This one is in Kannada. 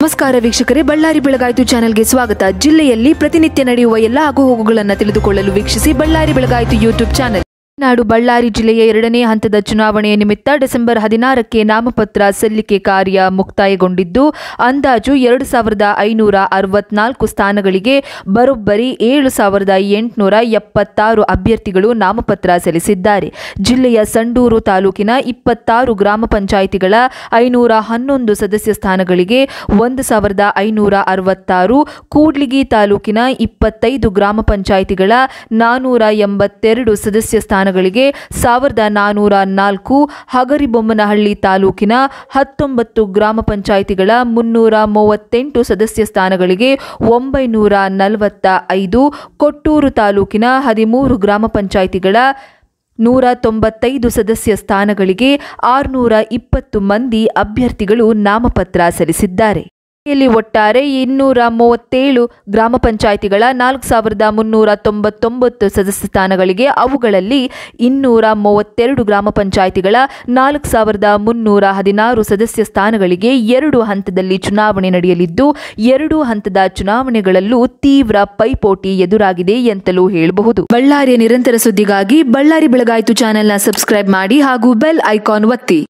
ನಮಸ್ಕಾರ ವೀಕ್ಷಕರೇ ಬಳ್ಳಾರಿ ಬೆಳಗಾಯಿತು ಚಾನೆಲ್ಗೆ ಸ್ವಾಗತ ಜಿಲ್ಲೆಯಲ್ಲಿ ಪ್ರತಿನಿತ್ಯ ನಡೆಯುವ ಎಲ್ಲ ಆಗುಹೋಗುಗಳನ್ನು ತಿಳಿದುಕೊಳ್ಳಲು ವೀಕ್ಷಿಸಿ ಬಳ್ಳಾರಿ ಬೆಳಗಾಯಿತು ಯೂಟ್ಯೂಬ್ ಚಾನೆಲ್ ನಾಡು ಬಳ್ಳಾರಿ ಜಿಲ್ಲೆಯ ಎರಡನೇ ಹಂತದ ಚುನಾವಣೆಯ ನಿಮಿತ್ತ ಡಿಸೆಂಬರ್ ಹದಿನಾರಕ್ಕೆ ನಾಮಪತ್ರ ಸಲ್ಲಿಕೆ ಕಾರ್ಯ ಮುಕ್ತಾಯಗೊಂಡಿದ್ದು ಅಂದಾಜು ಎರಡು ಸಾವಿರದ ಐನೂರ ಅರವತ್ನಾಲ್ಕು ಸ್ಥಾನಗಳಿಗೆ ಬರೋಬ್ಬರಿ ಏಳು ಸಾವಿರದ ಎಂಟುನೂರ ಎಪ್ಪತ್ತಾರು ಅಭ್ಯರ್ಥಿಗಳು ನಾಮಪತ್ರ ಸಲ್ಲಿಸಿದ್ದಾರೆ ಜಿಲ್ಲೆಯ ಸಂಡೂರು ತಾಲೂಕಿನ ಇಪ್ಪತ್ತಾರು ಗ್ರಾಮ ಪಂಚಾಯಿತಿಗಳ ಐನೂರ ಹನ್ನೊಂದು ಸದಸ್ಯ ಸ್ಥಾನಗಳಿಗೆ ಒಂದು ಸಾವಿರದ ಐನೂರ ಅರವತ್ತಾರು ಕೂಡ್ಲಿಗಿ ತಾಲೂಕಿನ ಇಪ್ಪತ್ತೈದು ಗ್ರಾಮ ಪಂಚಾಯಿತಿಗಳ ನಾನೂರ ಎಂಬತ್ತೆರಡು ಸದಸ್ಯ ಸ್ಥಾನಗಳಿಗೆ ಸಾವಿರದ ನಾನೂರ ನಾಲ್ಕು ಹಗರಿಬೊಮ್ಮನಹಳ್ಳಿ ತಾಲೂಕಿನ ಹತ್ತೊಂಬತ್ತು ಗ್ರಾಮ ಪಂಚಾಯಿತಿಗಳ ಮುನ್ನೂರ ಮೂವತ್ತೆಂಟು ಸದಸ್ಯ ಸ್ಥಾನಗಳಿಗೆ ಒಂಬೈನೂರ ನಲವತ್ತ ಐದು ಕೊಟ್ಟೂರು ತಾಲೂಕಿನ ಹದಿಮೂರು ಗ್ರಾಮ ಪಂಚಾಯಿತಿಗಳ ನೂರ ತೊಂಬತ್ತೈದು ಸದಸ್ಯ ಸ್ಥಾನಗಳಿಗೆ ಆರುನೂರ ಇಪ್ಪತ್ತು ಮಂದಿ ಅಭ್ಯರ್ಥಿಗಳು ನಾಮಪತ್ರ ಸಲ್ಲಿಸಿದ್ದಾರೆ ಇಲ್ಲಿ ಒಟ್ಟಾರೆ ಇನ್ನೂರ ಮೂವತ್ತೇಳು ಗ್ರಾಮ ಪಂಚಾಯಿತಿಗಳ ನಾಲ್ಕು ಸಾವಿರದ ಮುನ್ನೂರ ತೊಂಬತ್ತೊಂಬತ್ತು ಸದಸ್ಯ ಸ್ಥಾನಗಳಿಗೆ ಅವುಗಳಲ್ಲಿ ಇನ್ನೂರ ಮೂವತ್ತೆರಡು ಗ್ರಾಮ ಪಂಚಾಯಿತಿಗಳ ನಾಲ್ಕು ಸಾವಿರದ ಮುನ್ನೂರ ಹದಿನಾರು ಸದಸ್ಯ ಸ್ಥಾನಗಳಿಗೆ ಎರಡು ಹಂತದಲ್ಲಿ ಚುನಾವಣೆ ನಡೆಯಲಿದ್ದು ಎರಡು ಹಂತದ ಚುನಾವಣೆಗಳಲ್ಲೂ ತೀವ್ರ ಪೈಪೋಟಿ ಎದುರಾಗಿದೆ ಎಂತಲೂ ಹೇಳಬಹುದು ಬಳ್ಳಾರಿಯ ನಿರಂತರ ಸುದ್ದಿಗಾಗಿ ಬಳ್ಳಾರಿ ಬೆಳಗಾಯಿತು ಚಾನೆಲ್ನ ಸಬ್ಸ್ಕ್ರೈಬ್ ಮಾಡಿ ಹಾಗೂ ಬೆಲ್ ಐಕಾನ್ ಒತ್ತಿ